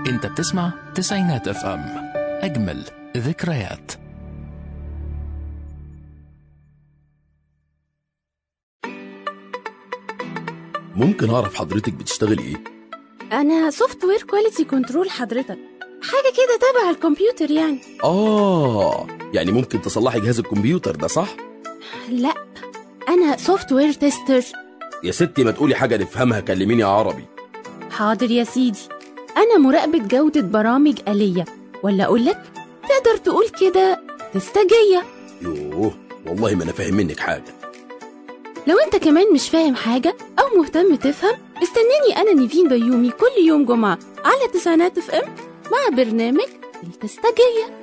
انت بتسمع تسعينات اف ام اجمل ذكريات ممكن اعرف حضرتك بتشتغلي ايه انا سوفت وير كواليتي كنترول حضرتك حاجه كده تبع الكمبيوتر يعني اه يعني ممكن تصلحي جهاز الكمبيوتر ده صح لا انا سوفت وير تيستر يا ستي ما تقولي حاجه نفهمها كلميني عربي حاضر يا سيدي انا مراقبه جوده برامج آلية ولا اقول لك تقدر تقول كده تستجية يوه والله ما انا فاهم منك حاجه لو انت كمان مش فاهم حاجه او مهتم تفهم استناني انا نيفين بيومي كل يوم جمعه على تسعينات اف ام مع برنامج التستجية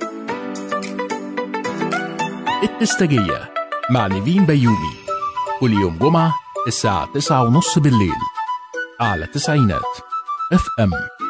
التستجية مع نيفين بيومي كل يوم جمعة الساعة تسعة ونص بالليل على تسعينات اف ام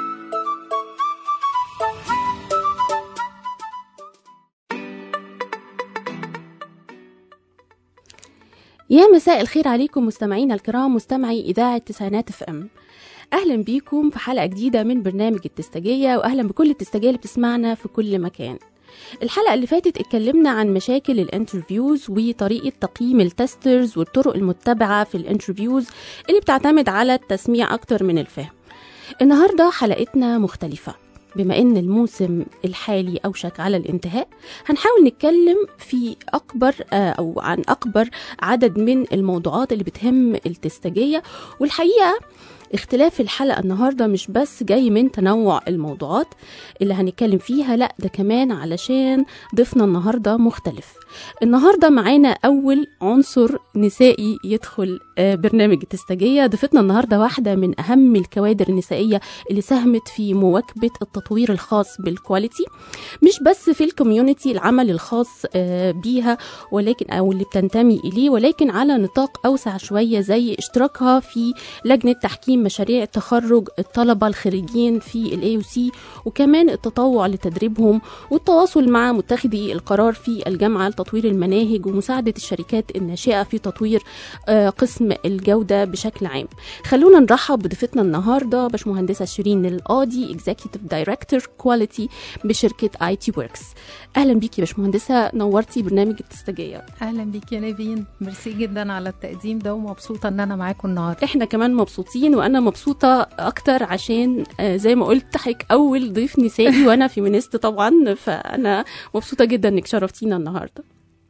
يا مساء الخير عليكم مستمعينا الكرام مستمعي إذاعة تسعينات اف ام أهلا بيكم في حلقة جديدة من برنامج التستجية وأهلا بكل التستجية اللي بتسمعنا في كل مكان الحلقة اللي فاتت اتكلمنا عن مشاكل الانترفيوز وطريقة تقييم التسترز والطرق المتبعة في الانترفيوز اللي بتعتمد على التسميع أكتر من الفهم النهاردة حلقتنا مختلفة بما ان الموسم الحالي اوشك على الانتهاء هنحاول نتكلم في اكبر آه، او عن اكبر عدد من الموضوعات اللي بتهم التستجيه والحقيقه اختلاف الحلقة النهاردة مش بس جاي من تنوع الموضوعات اللي هنتكلم فيها لا ده كمان علشان ضيفنا النهاردة مختلف النهاردة معانا أول عنصر نسائي يدخل آه، برنامج التستجية ضيفتنا النهاردة واحدة من أهم الكوادر النسائية اللي ساهمت في مواكبة التطوير الخاص بالكواليتي مش بس في الكوميونتي العمل الخاص آه، بيها ولكن أو اللي بتنتمي إليه ولكن على نطاق أوسع شوية زي اشتراكها في لجنة تحكيم مشاريع تخرج الطلبة الخريجين في الاي سي وكمان التطوع لتدريبهم والتواصل مع متخذي القرار في الجامعة لتطوير المناهج ومساعدة الشركات الناشئة في تطوير آه، قسم الجودة بشكل عام خلونا نرحب بضيفتنا النهاردة باشمهندسة شيرين القاضي اكزيكتيف دايركتور كواليتي بشركة اي تي وركس اهلا بيكي يا باشمهندسة نورتي برنامج التستجية اهلا بيك يا نيفين ميرسي جدا على التقديم ده ومبسوطه ان انا معاكم النهارده احنا كمان مبسوطين وانا مبسوطه اكتر عشان آه، زي ما قلت حضرتك اول ضيف نسائي وانا فيمينيست طبعا فانا مبسوطه جدا انك شرفتينا النهارده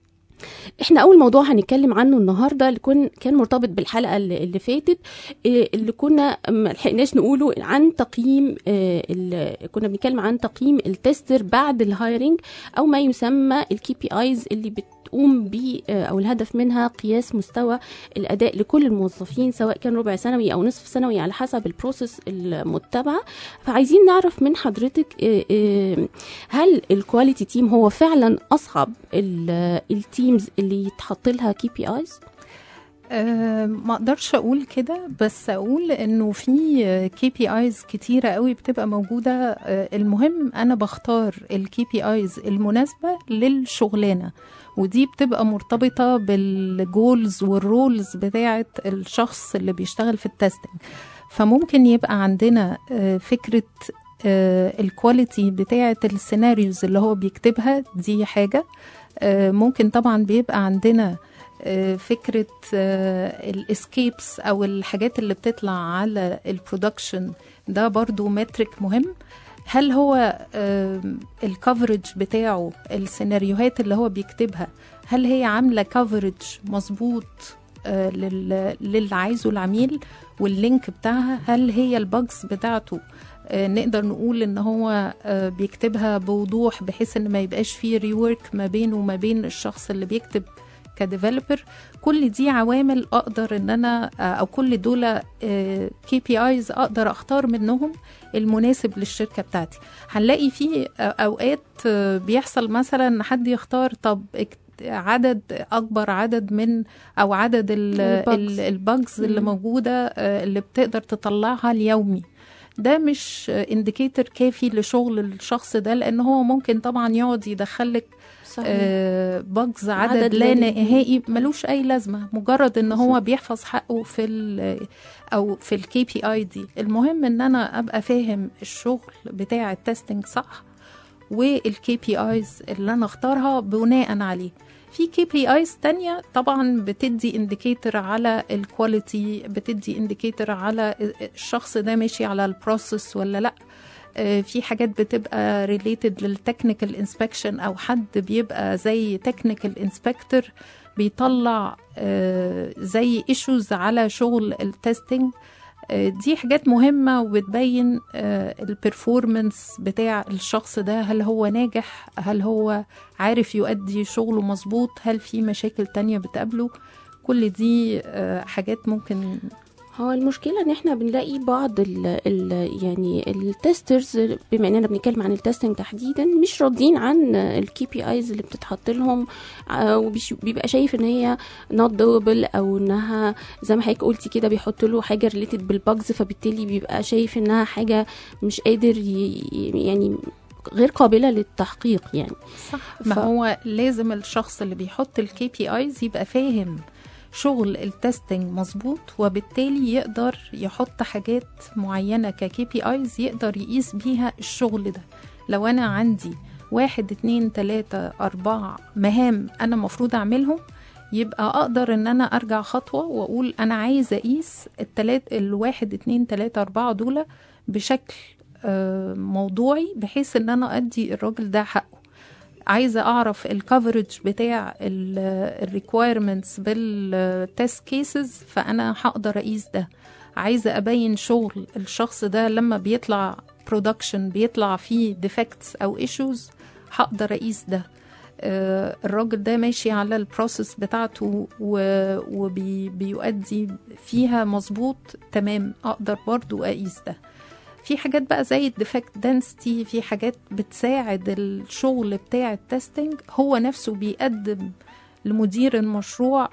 احنا اول موضوع هنتكلم عنه النهارده اللي كن كان مرتبط بالحلقه اللي, اللي فاتت آه، اللي كنا ما لحقناش نقوله عن تقييم آه، ال- كنا بنتكلم عن تقييم التستر بعد الهايرنج او ما يسمى الكي بي ايز اللي بتقوم ب او الهدف منها قياس مستوى الاداء لكل الموظفين سواء كان ربع سنوي او نصف سنوي على حسب البروسيس المتبعه فعايزين نعرف من حضرتك آه، آه، هل الكواليتي تيم هو فعلا اصعب ال- التيمز اللي يتحط لها كي بي ايز أه ما اقدرش اقول كده بس اقول انه في كي بي ايز كتيره قوي بتبقى موجوده أه المهم انا بختار الكي بي ايز المناسبه للشغلانه ودي بتبقى مرتبطه بالجولز والرولز بتاعه الشخص اللي بيشتغل في التستنج فممكن يبقى عندنا أه فكره أه الكواليتي بتاعه السيناريوز اللي هو بيكتبها دي حاجه أه ممكن طبعا بيبقى عندنا آه، فكرة الاسكيبس أو الحاجات اللي بتطلع على البرودكشن ده برضو مترك مهم هل هو الكفرج بتاعه السيناريوهات اللي هو بيكتبها هل هي عاملة كفرج مظبوط آه، لل- للي عايزه العميل واللينك بتاعها هل هي البجز بتاعته آه، نقدر نقول ان هو آه، بيكتبها بوضوح بحيث ان ما يبقاش فيه ريورك ما بينه وما بين الشخص اللي بيكتب كديفلوبر كل دي عوامل اقدر ان انا او كل دول كي بي ايز اقدر اختار منهم المناسب للشركه بتاعتي هنلاقي في اوقات آه، بيحصل مثلا حد يختار طب اك- عدد اكبر عدد من او عدد الbugs. البجز اللي مم. موجوده آه، اللي بتقدر تطلعها اليومي ده مش انديكيتور كافي لشغل الشخص ده لان هو ممكن طبعا يقعد يدخلك صحيح باجز عدد, عدد عدد لا لا نهائي. نهائي ملوش اي لازمه مجرد ان هو بيحفظ حقه في ال او في الكي بي اي دي المهم ان انا ابقى فاهم الشغل بتاع التستنج صح والكي بي ايز اللي انا اختارها بناء عليه في كي بي ايز تانية طبعا بتدي انديكيتور على الكواليتي بتدي انديكيتور على الشخص ده ماشي على البروسيس ولا لا آه، في حاجات بتبقى ريليتد للتكنيكال انسبكشن او حد بيبقى زي تكنيكال انسبكتور بيطلع آه، زي ايشوز على شغل التستنج آه، دي حاجات مهمة وبتبين البرفورمانس بتاع الشخص ده هل هو ناجح هل هو عارف يؤدي شغله مظبوط هل في مشاكل تانية بتقابله كل دي آه، حاجات ممكن هو المشكلة ان احنا بنلاقي بعض ال ال يعني التسترز بما اننا بنتكلم عن التستنج تحديدا مش راضيين عن الكي بي ايز اللي بتتحط لهم آه، وبيش- بيبقى شايف ان هي نوت دوبل او انها زي ما حضرتك قلتي كده بيحط له حاجة ريليتد بالباجز فبالتالي بيبقى شايف انها حاجة مش قادر ي- يعني غير قابلة للتحقيق يعني صح ما ف- هو لازم الشخص اللي بيحط الكي بي ايز يبقى فاهم شغل التستنج مظبوط وبالتالي يقدر يحط حاجات معينة ككي بي ايز يقدر يقيس بيها الشغل ده لو انا عندي واحد اتنين تلاتة اربعة مهام انا مفروض اعملهم يبقى اقدر ان انا ارجع خطوة واقول انا عايزة اقيس التلات الواحد اتنين تلاتة اربعة دول بشكل آه، موضوعي بحيث ان انا ادي الراجل ده حقه عايزه اعرف الكفرج بتاع الريكويرمنتس بالتست كيسز فانا هقدر اقيس ده عايزه ابين شغل الشخص ده لما بيطلع برودكشن بيطلع فيه ديفكتس او ايشوز هقدر اقيس ده آه، الراجل ده ماشي على البروسيس بتاعته وبيؤدي فيها مظبوط تمام اقدر برضو اقيس ده في حاجات بقى زي الديفكت دنسيتي في حاجات بتساعد الشغل بتاع التستنج هو نفسه بيقدم لمدير المشروع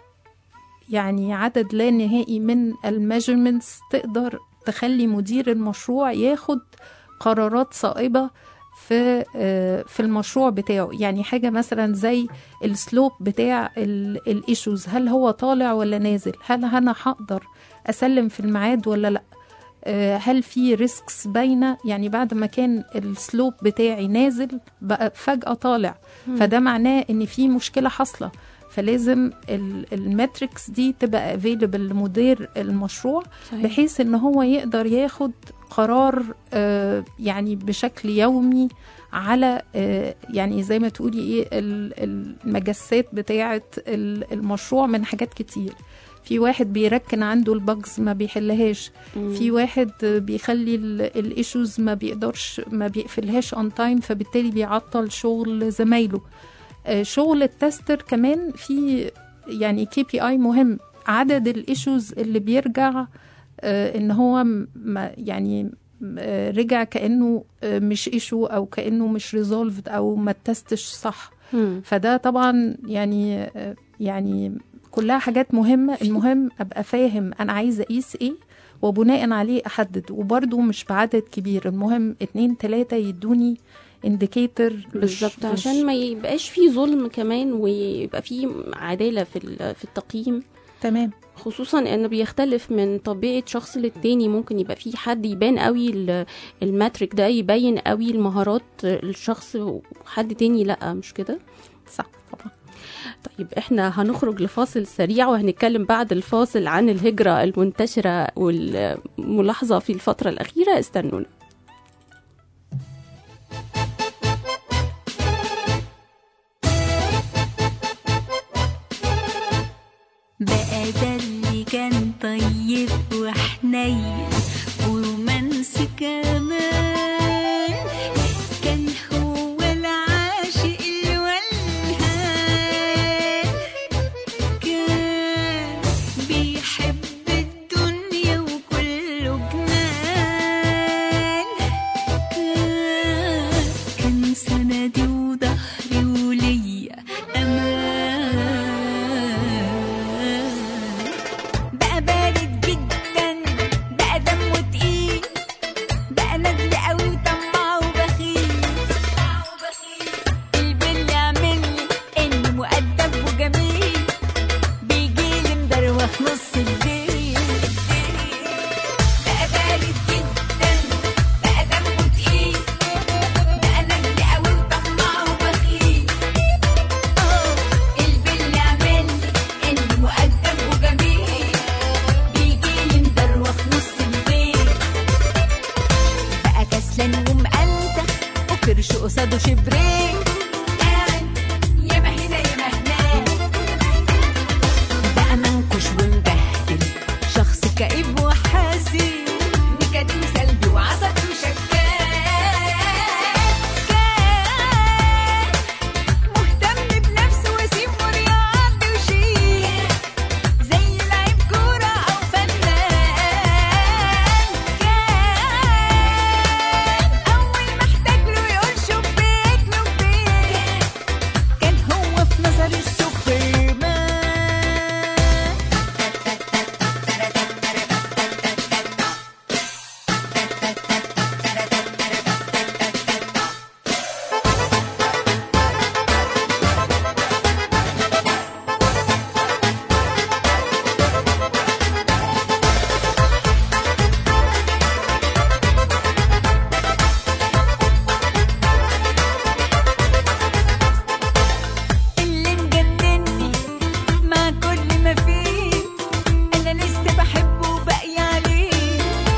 يعني عدد لا نهائي من الميجرمنتس تقدر تخلي مدير المشروع ياخد قرارات صائبة في آه، في المشروع بتاعه يعني حاجة مثلا زي السلوب بتاع الايشوز هل هو طالع ولا نازل هل انا هقدر اسلم في الميعاد ولا لا آه، هل في ريسكس باينه يعني بعد ما كان السلوب بتاعي نازل بقى فجاه طالع فده معناه ان في مشكله حاصله فلازم الماتريكس دي تبقى افيلبل لمدير المشروع صحيح. بحيث ان هو يقدر ياخد قرار آه، يعني بشكل يومي على آه، يعني زي ما تقولي ايه ال- المجسات بتاعه ال- المشروع من حاجات كتير في واحد بيركن عنده البجز ما بيحلهاش في واحد بيخلي الايشوز ما بيقدرش ما بيقفلهاش اون تايم فبالتالي بيعطل شغل زمايله آه، شغل التستر كمان في يعني كي بي اي مهم عدد الايشوز اللي بيرجع آه، ان هو م- ما يعني آه، رجع كانه آه، مش ايشو او كانه مش ريزولفد او ما تستش صح مم. فده طبعا يعني آه، يعني كلها حاجات مهمة المهم أبقى فاهم أنا عايزة أقيس إيه وبناء عليه أحدد وبرضو مش بعدد كبير المهم اتنين تلاتة يدوني انديكيتور بالظبط عشان ما يبقاش فيه ظلم كمان ويبقى فيه عدالة في ال- في التقييم تمام خصوصا انه بيختلف من طبيعه شخص للتاني ممكن يبقى في حد يبان قوي ال- الماتريك ده يبين قوي المهارات الشخص وحد تاني لا مش كده صح طبعا طيب احنا هنخرج لفاصل سريع وهنتكلم بعد الفاصل عن الهجرة المنتشرة والملاحظة في الفترة الأخيرة استنونا بقى ده اللي كان طيب وحنين ورومانسي كمان كان هو العاشق الولهان كان بيحب الدنيا وكله جنان كان كان سندي وظهري وليا امان بقى بارد جدا بقى قصاده شبرين قاعد ياما هنا ياما هناك بقى منكش ومبهدل شخص كئيب وحزين نكد وسلبي وعصبي وشكاك كان مهتم بنفسه وسيم ورياضي وشيك زي لعيب كورة أو فنان كان أول ما احتاج له يقول شبيك لبيك كان هو في نظري السوبرمان اللي مجنني مع كل ما فيه انا لسه بحبه وباقي عليه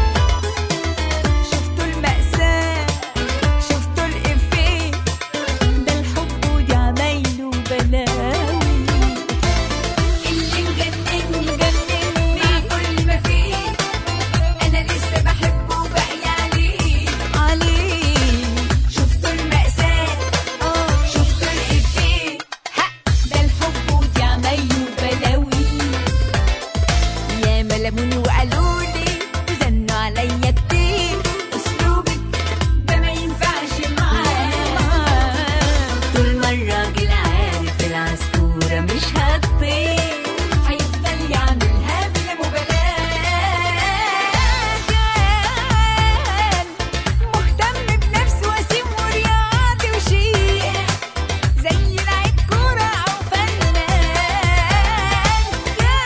شفتوا المأساة شفتوا الإفيه ده الحب ودي عمايله وبلاوي اللي مجنني مجنني مع كل ما فيه انا لسه بحبه وباقي عليه عليه شفتوا المأساة اه شفتوا الإفيه ها ده الحب ودي عمايله وبلاوي يا ملموني وقالولي وزنوا عليا كتير اسلوبك ده ما ينفعش معاه طول ما الراجل عارف العصفورة مش هتطير هيفضل يعملها بلا مبالاة كان مهتم بنفسه وسيم ورياضي وشيك زي لعيب كورة أو فنان كان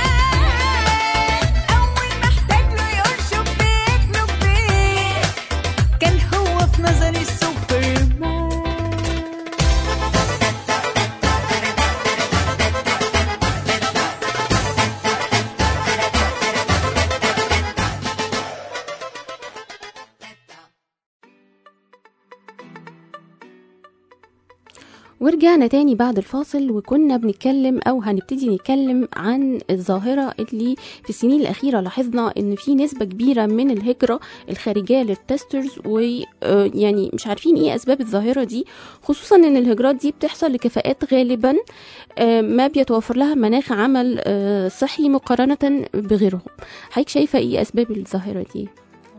أول ما احتاج له يقول شبيك لبيك كان هو في نظري السوبرمان ورجعنا تاني بعد الفاصل وكنا بنتكلم او هنبتدي نتكلم عن الظاهرة اللي في السنين الأخيرة لاحظنا ان في نسبة كبيرة من الهجرة الخارجية للتسترز ويعني مش عارفين ايه اسباب الظاهرة دي خصوصا ان الهجرات دي بتحصل لكفاءات غالبا آه، ما بيتوفر لها مناخ عمل آه، صحي مقارنة بغيرهم حضرتك شايفة ايه اسباب الظاهرة دي؟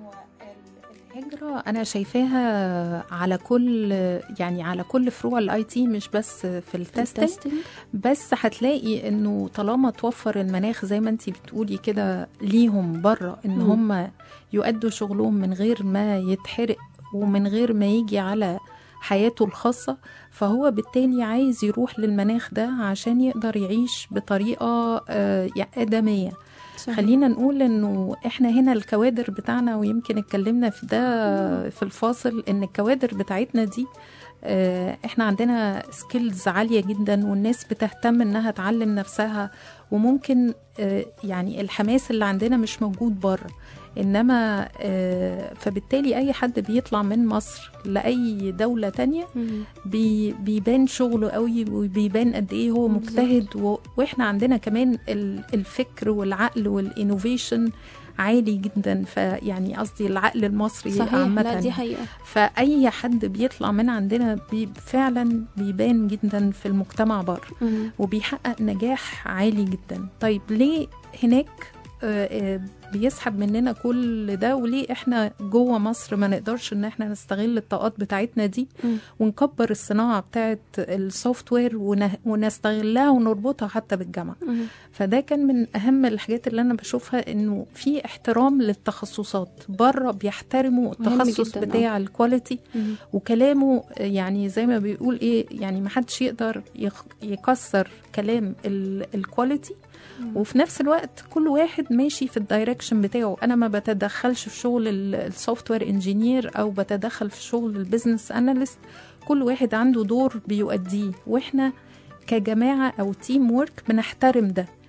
الهجرة أنا شايفاها على كل يعني على كل فروع الاي تي مش بس في التستنج التستنج؟ بس هتلاقي انه طالما توفر المناخ زي ما انتي بتقولي كده ليهم بره ان مم. هم يؤدوا شغلهم من غير ما يتحرق ومن غير ما يجي على حياته الخاصة فهو بالتالي عايز يروح للمناخ ده عشان يقدر يعيش بطريقة آه، يعني آدمية صحيح. خلينا نقول انه احنا هنا الكوادر بتاعنا ويمكن اتكلمنا في ده في الفاصل ان الكوادر بتاعتنا دي آه، احنا عندنا سكيلز عالية جدا والناس بتهتم انها تعلم نفسها وممكن آه، يعني الحماس اللي عندنا مش موجود بره انما آه، فبالتالي اي حد بيطلع من مصر لاي دولة تانية مم. بي بيبان شغله قوي وبيبان قد ايه هو بالظبط. مجتهد و... واحنا عندنا كمان ال- الفكر والعقل والانوفيشن عالي جدا فيعني قصدي العقل المصري صحيح عامة لا دي حقيقة فأي حد بيطلع من عندنا بي فعلا بيبان جدا في المجتمع بره مم. وبيحقق نجاح عالي جدا طيب ليه هناك آه، آه، بيسحب مننا كل ده وليه احنا جوه مصر ما نقدرش ان احنا نستغل الطاقات بتاعتنا دي مم. ونكبر الصناعه بتاعت السوفت وير ونه- ونستغلها ونربطها حتى بالجامعه مم. فده كان من اهم الحاجات اللي انا بشوفها انه في احترام للتخصصات بره بيحترموا مهم التخصص جداً، آه. بتاع الكواليتي مم. وكلامه يعني زي ما بيقول ايه يعني ما حدش يقدر يخ- يكسر كلام ال- الكواليتي وفي نفس الوقت كل واحد ماشي في الدايركشن بتاعه انا ما بتدخلش في شغل السوفت وير انجينير او بتدخل في شغل البيزنس اناليست كل واحد عنده دور بيؤديه واحنا كجماعه او تيم وورك بنحترم ده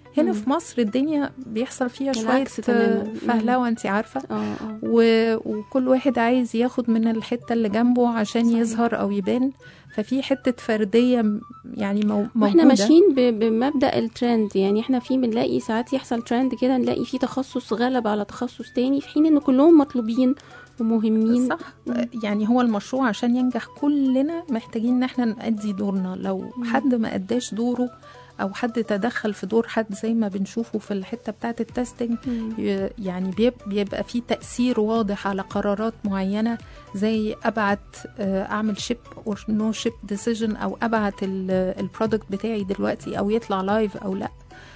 هنا مم. في مصر الدنيا بيحصل فيها شويه العكس تماماً. مم. فهلوه انت عارفه اه اه و... وكل واحد عايز ياخد من الحته اللي جنبه عشان صحيح. يظهر او يبان ففي حته فرديه م- يعني مو... موجوده واحنا ماشيين ب- بمبدا الترند يعني احنا في بنلاقي ساعات يحصل ترند كده نلاقي في تخصص غلب على تخصص تاني في حين ان كلهم مطلوبين ومهمين صح يعني هو المشروع عشان ينجح كلنا محتاجين ان احنا نأدي دورنا لو حد ما أداش دوره او حد تدخل في دور حد زي ما بنشوفه في الحته بتاعه التستنج مم. ي- يعني بيب- بيبقى في تأثير واضح على قرارات معينة زي أبعت آه، أعمل شيب أو نو شيب ديسيجن أو أبعت البرودكت بتاعي دلوقتي أو يطلع لايف أو لأ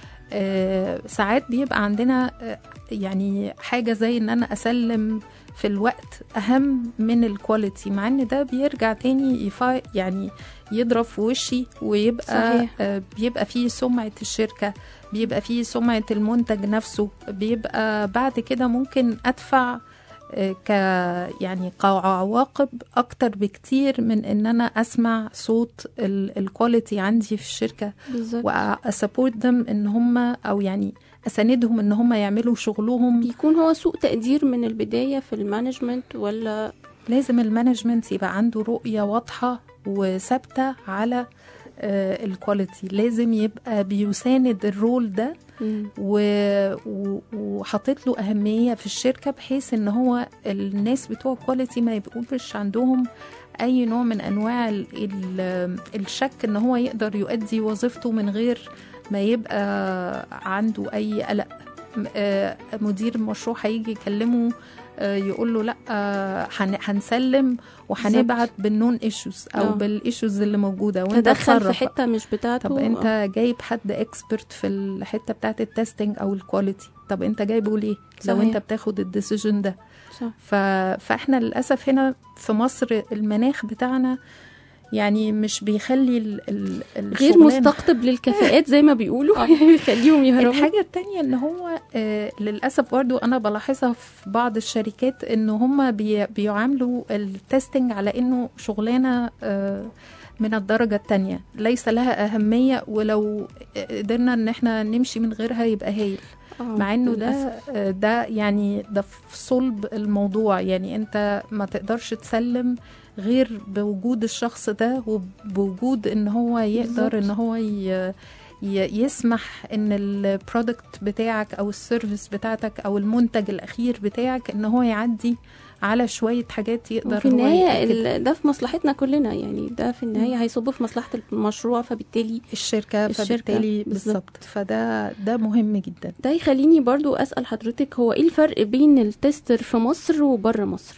آه، ساعات بيبقى عندنا آه، يعني حاجة زي إن أنا أسلم في الوقت أهم من الكواليتي مع إن ده بيرجع تاني يفا يعني يضرب في وشي ويبقى صحيح. آه، بيبقى فيه سمعة الشركة بيبقى فيه سمعة المنتج نفسه بيبقى بعد كده ممكن أدفع آه، ك يعني كعواقب أكتر بكتير من إن أنا أسمع صوت ال- الكواليتي عندي في الشركة بالظبط وأسبورت them إن هم أو يعني أساندهم إن هم يعملوا شغلهم بيكون هو سوء تقدير من البدايه في المانجمنت ولا لازم المانجمنت يبقى عنده رؤية واضحة وثابتة على آه، الكواليتي لازم يبقى بيساند الرول ده مم. و- و- وحاطط له أهمية في الشركة بحيث إن هو الناس بتوع كواليتي ما يبقوش عندهم أي نوع من أنواع ال- ال- الشك إن هو يقدر يؤدي وظيفته من غير ما يبقى عنده أي قلق م- آه، مدير المشروع هيجي يكلمه آه، يقول له لا آه، هن- هنسلم وهنبعت بالنون ايشوز او آه. بالايشوز اللي موجوده وانت تدخل في اتصرف بقى. حته مش بتاعته طب انت جايب حد اكسبرت في الحته بتاعت التستنج او الكواليتي طب انت جايبه ليه لو صحيح. انت بتاخد الديسيجن ده صح. ف... فاحنا للاسف هنا في مصر المناخ بتاعنا يعني مش بيخلي ال... ال... غير الشغلانة- مستقطب للكفاءات زي ما بيقولوا بيخليهم يهربوا الحاجة التانية ان هو آه للأسف برضو أنا بلاحظها في بعض الشركات ان هم بي بيعاملوا التستنج على انه شغلانة آه من الدرجة التانية ليس لها أهمية ولو قدرنا ان احنا نمشي من غيرها يبقى هايل آه، مع انه ده للأسف. آه، ده يعني ده في صلب الموضوع يعني انت ما تقدرش تسلم غير بوجود الشخص ده وبوجود ان هو يقدر بالظبط. ان هو ي... ي- يسمح ان البرودكت بتاعك او السيرفيس بتاعتك او المنتج الاخير بتاعك ان هو يعدي على شويه حاجات يقدر وفي هو النهاية يتأكد. ال- ده في مصلحتنا كلنا يعني ده في النهاية هيصب في مصلحة المشروع فبالتالي الشركه الشركة فبالتالي بالظبط. بالظبط فده ده مهم جدا ده يخليني برضو أسأل حضرتك هو إيه الفرق بين التستر في مصر وبره مصر؟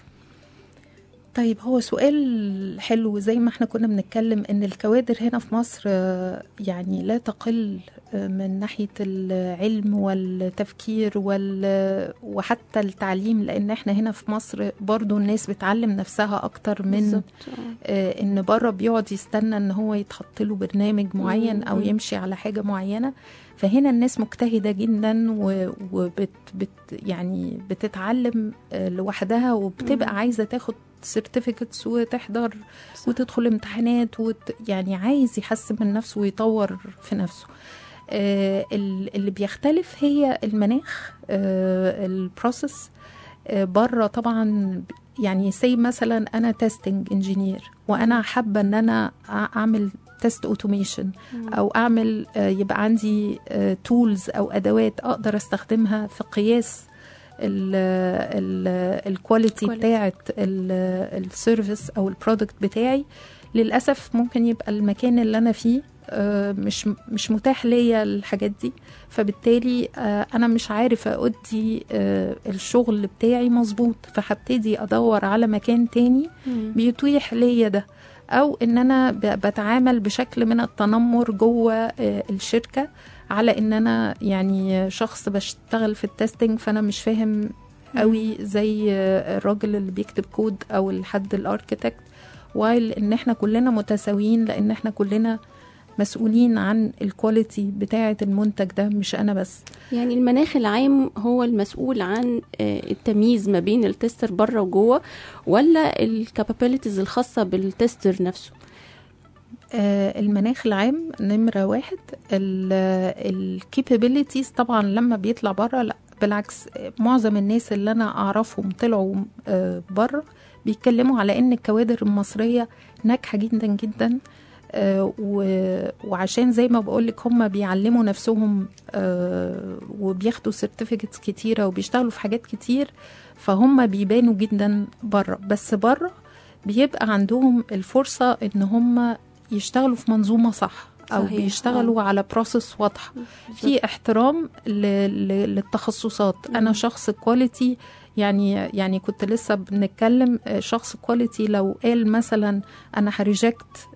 طيب هو سؤال حلو زي ما احنا كنا بنتكلم ان الكوادر هنا في مصر آه، يعني لا تقل آه، من ناحية العلم والتفكير وال وحتى التعليم لان احنا هنا في مصر برضو الناس بتعلم نفسها اكتر من بالظبط آه. آه، ان بره بيقعد يستنى ان هو يتحط له برنامج معين او مم. يمشي على حاجه معينه فهنا الناس مجتهده جدا و- وبت بت يعني بتتعلم آه، لوحدها وبتبقى مم. عايزه تاخد سيرتيفيكتس وتحضر صح. وتدخل امتحانات وت يعني عايز يحسن من نفسه ويطور في نفسه آه، ال- اللي بيختلف هي المناخ البروسيس بره طبعا يعني سي مثلا انا تيستنج انجينير وانا حابه ان انا أع- اعمل تيست اوتوميشن مم. او اعمل آه، يبقى عندي تولز او ادوات اقدر استخدمها في قياس الكواليتي Quality. بتاعه السيرفيس او البرودكت بتاعي للاسف ممكن يبقى المكان اللي انا فيه آه، مش مش متاح ليا الحاجات دي فبالتالي آه، انا مش عارف اؤدي آه، الشغل بتاعي مظبوط فهبتدي ادور على مكان تاني مم. بيتيح ليا ده او ان انا ب- بتعامل بشكل من التنمر جوه آه، الشركه على ان انا يعني شخص بشتغل في التستنج فانا مش فاهم قوي زي آه، الراجل اللي بيكتب كود او الحد الاركيتكت وايل ان احنا كلنا متساويين لان احنا كلنا مسؤولين عن الكواليتي بتاعه المنتج ده مش انا بس يعني المناخ العام هو المسؤول عن آه، التمييز ما بين التستر بره وجوه ولا الكابابيلتيز الخاصة بالتستر نفسه آه، المناخ العام نمرة واحد الكابابيليتيز طبعا لما بيطلع بره لا بالعكس آه، معظم الناس اللي انا اعرفهم طلعوا آه، بره بيتكلموا على ان الكوادر المصرية ناجحة جدا جدا آه، و- وعشان زي ما بقولك هم بيعلموا نفسهم آه، وبياخدوا سيرتيفيكتس كتيرة وبيشتغلوا في حاجات كتير فهم بيبانوا جدا بره بس بره بيبقى عندهم الفرصة ان هم يشتغلوا في منظومة صح او صحيح، بيشتغلوا على بروسس واضحة في احترام ل- ل- للتخصصات انا شخص كواليتي يعني يعني كنت لسه بنتكلم آه، شخص كواليتي لو قال مثلا انا هريجكت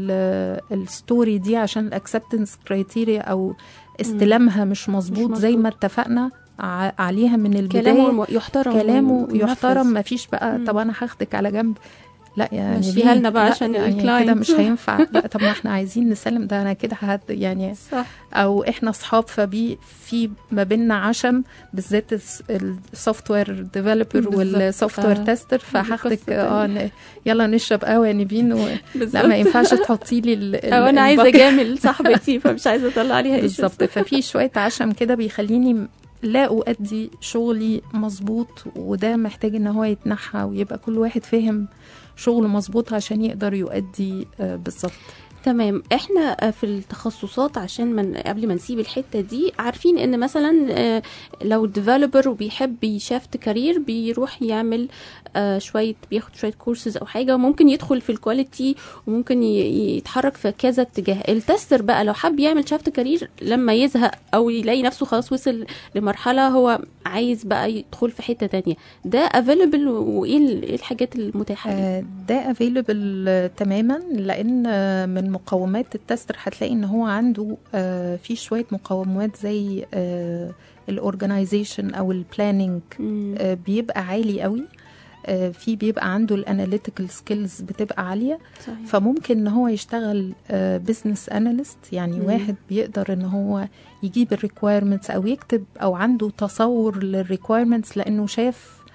الستوري دي عشان الاكسبتنس كرايتيريا او استلامها مش مظبوط زي ما مظبوط. اتفقنا ع- عليها من البدايه كلامه الم- يحترم كلامه وينفذ. يحترم ما فيش بقى مم. طب انا هاخدك على جنب لا يعني مشيها دي- لنا بقى لا عشان يعني كده الكلاينت. مش هينفع لا طب ما احنا عايزين نسلم ده انا كده هت يعني صح او احنا اصحاب فبي في ما بيننا عشم بالذات السوفت وير ديفلوبر بالظبط. والسوفت وير آه. تيستر دي فهاخدك قصة اه ن- يلا نشرب قهوه يا نيفين و... لا ما ينفعش تحطي لي ال... ال- او انا عايزه البكر. اجامل صاحبتي فمش عايزه اطلع عليها issues. بالظبط ففي شويه عشم كده بيخليني لا أؤدي شغلي مظبوط وده محتاج ان هو يتنحى ويبقى كل واحد فاهم شغله مظبوط عشان يقدر يؤدي آه، بالظبط تمام احنا في التخصصات عشان من قبل ما نسيب الحته دي عارفين ان مثلا آه، لو ديفلوبر وبيحب يشافت كارير بيروح يعمل آه، شويه بياخد شويه كورسز او حاجه وممكن يدخل في الكواليتي وممكن ي- يتحرك في كذا اتجاه التستر بقى لو حب يعمل شافت كارير لما يزهق او يلاقي نفسه خلاص وصل لمرحله هو عايز بقى يدخل في حته تانية ده افيلبل وايه ال- إيه الحاجات المتاحه ليه؟ آه، ده افيلبل تماما لان آه، من مقومات التستر هتلاقي ان هو عنده آه، في شويه مقومات زي الاورجنايزيشن او البلاننج مم. بيبقى عالي قوي آه، في بيبقى عنده الاناليتيكال سكيلز بتبقى عاليه صحيح. فممكن ان هو يشتغل بزنس اناليست يعني مم. واحد بيقدر ان هو يجيب الريكويرمنتس او يكتب او عنده تصور للريكويرمنتس لانه شاف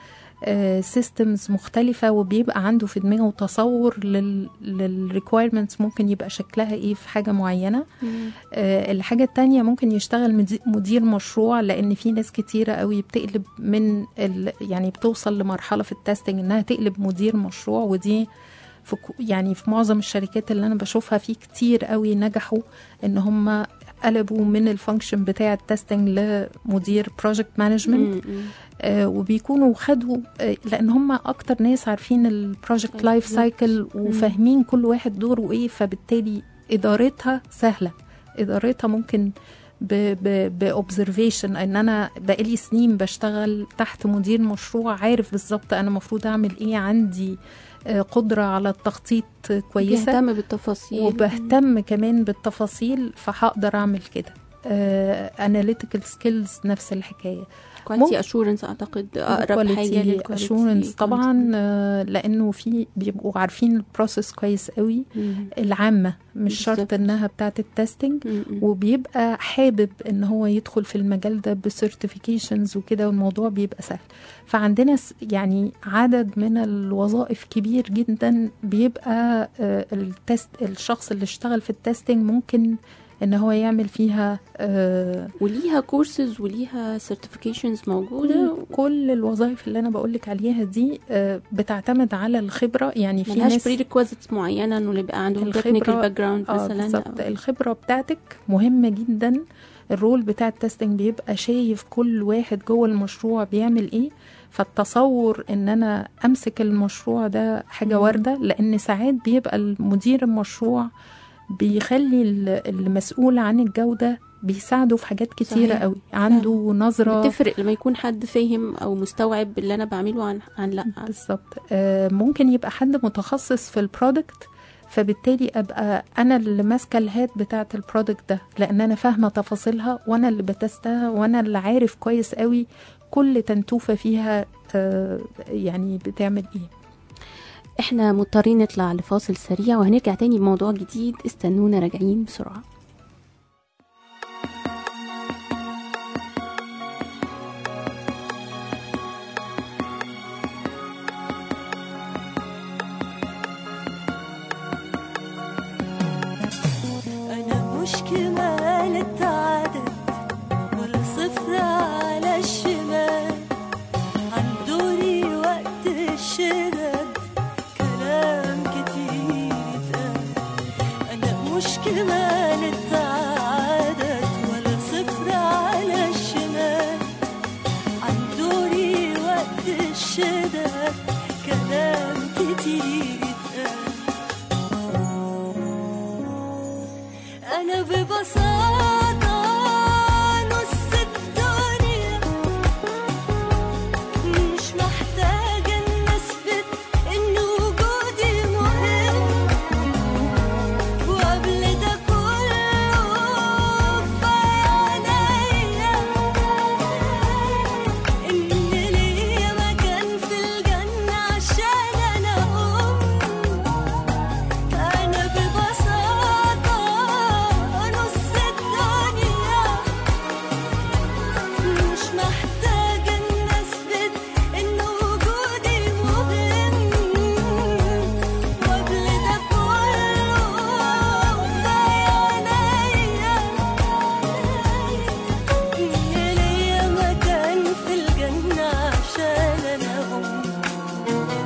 سيستمز مختلفة وبيبقى عنده في دماغه تصور للريكويرمنتس ممكن يبقى شكلها ايه في حاجة معينة مم. آه، الحاجة التانية ممكن يشتغل مدي- مدير مشروع لأن في ناس كتيرة قوي بتقلب من ال يعني بتوصل لمرحلة في التستنج إنها تقلب مدير مشروع ودي في كو- يعني في معظم الشركات اللي أنا بشوفها في كتير قوي نجحوا إن هم قلبوا من الفانكشن بتاع التستنج لمدير بروجكت مانجمنت مم. مم. آه، وبيكونوا خدوا آه، لان هم اكتر ناس عارفين البروجكت لايف سايكل وفاهمين كل واحد دوره ايه فبالتالي ادارتها سهله ادارتها ممكن باوبزرفيشن ان انا بقالي سنين بشتغل تحت مدير مشروع عارف بالظبط انا المفروض اعمل ايه عندي آه، قدره على التخطيط كويسه بيهتم بالتفاصيل وبهتم كمان بالتفاصيل فهقدر اعمل كده اناليتيكال سكيلز نفس الحكايه كواليتي اشورنس اعتقد اقرب حاجه للكواليتي اشورنس طبعا آه، لانه في بيبقوا عارفين البروسيس كويس قوي مم. العامه مش شرط بالظبط. انها بتاعه التستنج مم. مم. وبيبقى حابب ان هو يدخل في المجال ده بسيرتيفيكيشنز وكده والموضوع بيبقى سهل فعندنا س- يعني عدد من الوظائف كبير جدا بيبقى آه، التست الشخص اللي اشتغل في التستنج ممكن ان هو يعمل فيها آه، وليها كورسز وليها سيرتيفيكيشنز موجوده كل الوظائف اللي انا بقولك عليها دي آه، بتعتمد على الخبره يعني في ملهاش ناس بري ريكويزيتس معينه انه يبقى عندهم الخبرة- تكنيكال باك جراوند اه مثلا بالظبط أو- الخبره بتاعتك مهمه جدا الرول بتاع التستنج بيبقى شايف كل واحد جوه المشروع بيعمل ايه فالتصور ان انا امسك المشروع ده حاجه مم. وارده لان ساعات بيبقى المدير المشروع بيخلي ال- المسؤول عن الجوده بيساعده في حاجات كتيره صحيح. قوي عنده نظره بتفرق لما يكون حد فاهم او مستوعب اللي انا بعمله عن عن لا بالظبط آه، ممكن يبقى حد متخصص في البرودكت فبالتالي ابقى انا اللي ماسكه الهات بتاعه البرودكت ده لان انا فاهمه تفاصيلها وانا اللي بتستها وانا اللي عارف كويس قوي كل تنتوفه فيها آه، يعني بتعمل ايه احنا مضطرين نطلع لفاصل سريع وهنرجع تاني بموضوع جديد استنونا راجعين بسرعه منشدة كلام كتير اتقال أنا ببساطة نص الدنيا مش محتاجة إن أثبت إن وجودي مهم وقبل ده كله في عينيا إن ليا مكان في الجنة عشان أنا أم أنا ببساطة نص الدنيا مش محتاجة إن أثبت إن وجودي مهم وقبل ده كله في عينيا إن ليا مكان في الجنة عشان أنا أم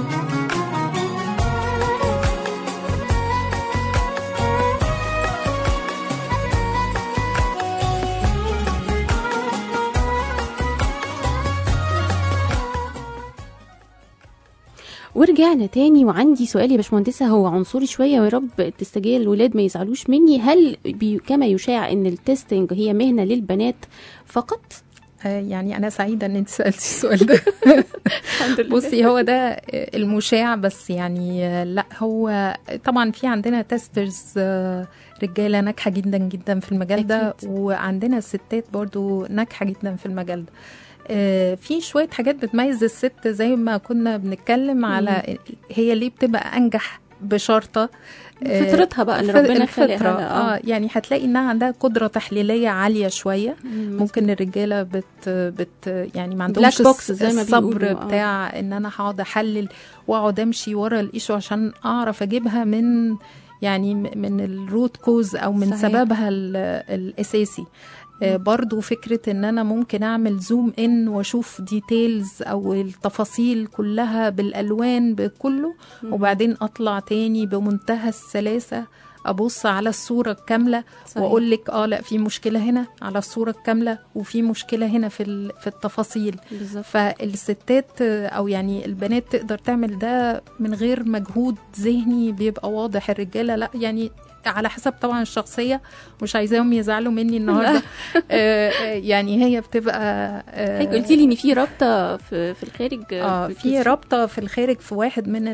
ورجعنا تاني وعندي سؤال يا باشمهندسه هو عنصري شويه ويا رب التستجيه الولاد ما يزعلوش مني هل بي كما يشاع ان التستنج هي مهنه للبنات فقط آه، يعني انا سعيده ان انت سالتي السؤال ده الحمد لله بصي هو ده المشاع بس يعني آه، لا هو طبعا في عندنا تيسترز رجاله ناجحه جدا جدا في المجال ده أكيد. وعندنا ستات برضو ناجحه جدا في المجال ده آه، في شويه حاجات بتميز الست زي ما كنا بنتكلم على هي ليه بتبقى انجح بشرطه آه، فطرتها بقى اللي الف- ربنا خلقها الفطرة لها. اه يعني هتلاقي انها عندها قدره تحليليه عاليه شويه مم. ممكن الرجاله بت بت يعني ما عندهمش Black box الص- زي ما الصبر بيقولوا، آه. بتاع ان انا هقعد احلل واقعد امشي ورا الايشو عشان اعرف اجيبها من يعني م- من الروت كوز او من صحيح. سببها ال- الاساسي آه، برضو فكرة ان انا ممكن اعمل زوم ان واشوف ديتيلز او التفاصيل كلها بالالوان بكله وبعدين اطلع تاني بمنتهى السلاسة ابص على الصورة الكاملة صحيح. واقول لك اه لا في مشكلة هنا على الصورة الكاملة وفي مشكلة هنا في ال- في التفاصيل بالظبط فالستات آه، او يعني البنات تقدر تعمل ده من غير مجهود ذهني بيبقى واضح الرجاله لا يعني على حسب طبعا الشخصيه مش عايزاهم يزعلوا مني النهارده آه، آه، يعني هي بتبقى آه، حضرتك قلتي لي ان في رابطه في في الخارج اه في رابطه في الخارج في واحد من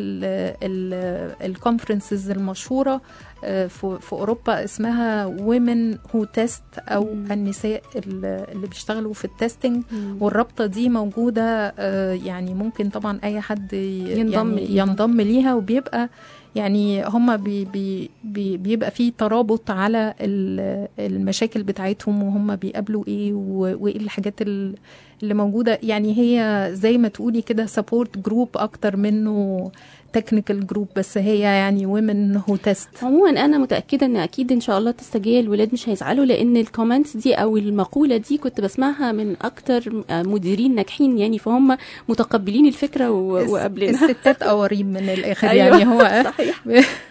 الكونفرنسز المشهوره آه، في في اوروبا اسمها وومن هو تيست او مم. النساء ال- اللي بيشتغلوا في التستنج مم. والرابطه دي موجوده آه، يعني ممكن طبعا اي حد ي- ينضم يعني ليها. ينضم ليها وبيبقى يعني هما بي بي بي بيبقى في ترابط على ال- المشاكل بتاعتهم وهم بيقابلوا ايه و- وايه الحاجات ال- اللي موجوده يعني هي زي ما تقولي كده سبورت جروب اكتر منه تكنيكال جروب بس هي يعني ومن هو تيست عموما انا متاكده ان اكيد ان شاء الله تستجيه الولاد مش هيزعلوا لان الكومنتس دي او المقوله دي كنت بسمعها من اكتر مديرين ناجحين يعني فهم متقبلين الفكره و- وقابلينها الستات قواريب من الاخر أيوة، يعني هو صحيح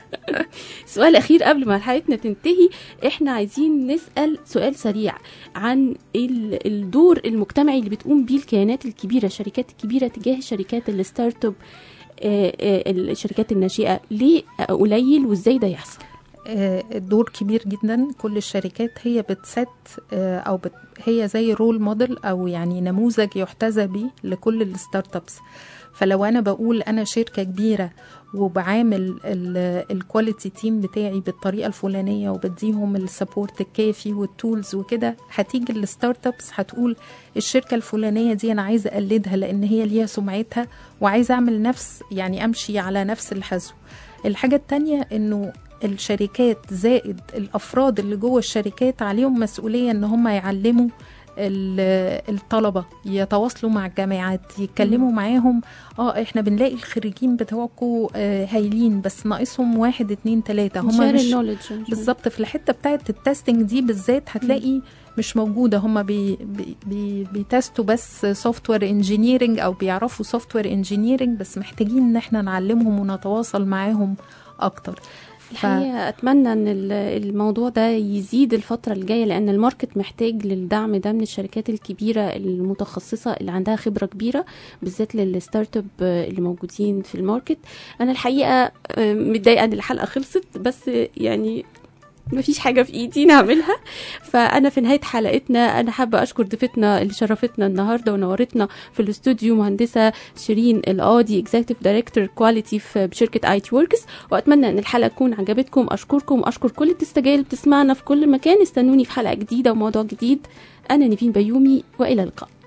سؤال اخير قبل ما حلقتنا تنتهي احنا عايزين نسال سؤال سريع عن ال- الدور المجتمعي اللي بتقوم بيه الكيانات الكبيره الشركات الكبيره تجاه الشركات الستارت اب آه، آه، الشركات الناشئه ليه قليل وازاي ده يحصل آه، الدور كبير جدا كل الشركات هي بتست آه، او بت هي زي رول موديل او يعني نموذج يحتذى به لكل الستارت ابس فلو انا بقول انا شركه كبيره وبعامل الكواليتي تيم بتاعي بالطريقه الفلانيه وبديهم السبورت الكافي والتولز وكده هتيجي الستارت ابس هتقول الشركه الفلانيه دي انا عايزه اقلدها لان هي ليها سمعتها وعايزه اعمل نفس يعني امشي على نفس الحذو الحاجه التانية انه الشركات زائد الافراد اللي جوه الشركات عليهم مسؤوليه ان هم يعلموا ال- الطلبه يتواصلوا مع الجامعات يتكلموا معاهم اه احنا بنلاقي الخريجين بتوعكم آه هايلين بس ناقصهم واحد اتنين تلاته هم شير مش النولج بالظبط في الحته بتاعت التستنج دي بالذات هتلاقي مش موجوده هم بي بي بي بيتستوا بس سوفت وير انجينيرنج او بيعرفوا سوفت وير انجينيرنج بس محتاجين ان احنا نعلمهم ونتواصل معاهم اكتر الحقيقة أتمنى أن ال- الموضوع ده يزيد الفترة الجاية لأن الماركت محتاج للدعم ده من الشركات الكبيرة المتخصصة اللي عندها خبرة كبيرة بالذات للستارت اب اللي موجودين في الماركت أنا الحقيقة آه، متضايقة أن الحلقة خلصت بس يعني مفيش حاجة في ايدي نعملها فأنا في نهاية حلقتنا أنا حابة أشكر ضيفتنا اللي شرفتنا النهاردة ونورتنا في الاستوديو مهندسة شيرين القاضي اكزيكتيف دايركتور كواليتي في بشركة اي تي وركس وأتمنى أن الحلقة تكون عجبتكم أشكركم وأشكر كل التستجيل اللي بتسمعنا في كل مكان استنوني في حلقة جديدة وموضوع جديد أنا نيفين بيومي وإلى اللقاء